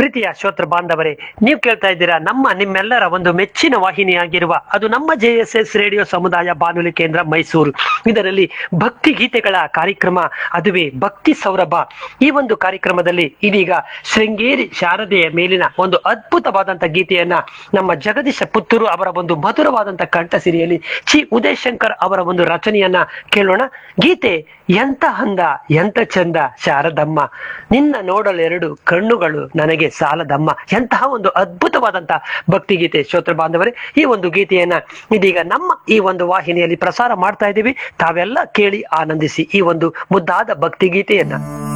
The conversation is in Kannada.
ಪ್ರೀತಿಯ ಶ್ರೋತೃ ಬಾಂಧವರೇ ನೀವು ಕೇಳ್ತಾ ಇದ್ದೀರಾ ನಮ್ಮ ನಿಮ್ಮೆಲ್ಲರ ಒಂದು ಮೆಚ್ಚಿನ ವಾಹಿನಿಯಾಗಿರುವ ಅದು ನಮ್ಮ ಜೆ ಎಸ್ ಎಸ್ ರೇಡಿಯೋ ಸಮುದಾಯ ಬಾನುಲಿ ಕೇಂದ್ರ ಮೈಸೂರು ಇದರಲ್ಲಿ ಭಕ್ತಿ ಗೀತೆಗಳ ಕಾರ್ಯಕ್ರಮ ಅದುವೇ ಭಕ್ತಿ ಸೌರಭ ಈ ಒಂದು ಕಾರ್ಯಕ್ರಮದಲ್ಲಿ ಇದೀಗ ಶೃಂಗೇರಿ ಶಾರದೆಯ ಮೇಲಿನ ಒಂದು ಅದ್ಭುತವಾದಂತ ಗೀತೆಯನ್ನ ನಮ್ಮ ಜಗದೀಶ ಪುತ್ತೂರು ಅವರ ಒಂದು ಮಧುರವಾದಂತ ಕಂಠಸಿರಿಯಲ್ಲಿ ಚಿ ಉದಯ್ ಶಂಕರ್ ಅವರ ಒಂದು ರಚನೆಯನ್ನ ಕೇಳೋಣ ಗೀತೆ ಎಂತ ಹಂದ ಎಂತ ಚಂದ ಶಾರದಮ್ಮ ನಿನ್ನ ನೋಡಲೆರಡು ಕಣ್ಣುಗಳು ನನಗೆ ಸಾಲದಮ್ಮ ಎಂತಹ ಒಂದು ಅದ್ಭುತವಾದಂತಹ ಭಕ್ತಿಗೀತೆ ಶ್ರೋತೃ ಬಾಂಧವರೇ ಈ ಒಂದು ಗೀತೆಯನ್ನ ಇದೀಗ ನಮ್ಮ ಈ ಒಂದು ವಾಹಿನಿಯಲ್ಲಿ ಪ್ರಸಾರ ಮಾಡ್ತಾ ಇದ್ದೀವಿ ತಾವೆಲ್ಲ ಕೇಳಿ ಆನಂದಿಸಿ ಈ ಒಂದು ಮುದ್ದಾದ ಭಕ್ತಿಗೀತೆಯನ್ನ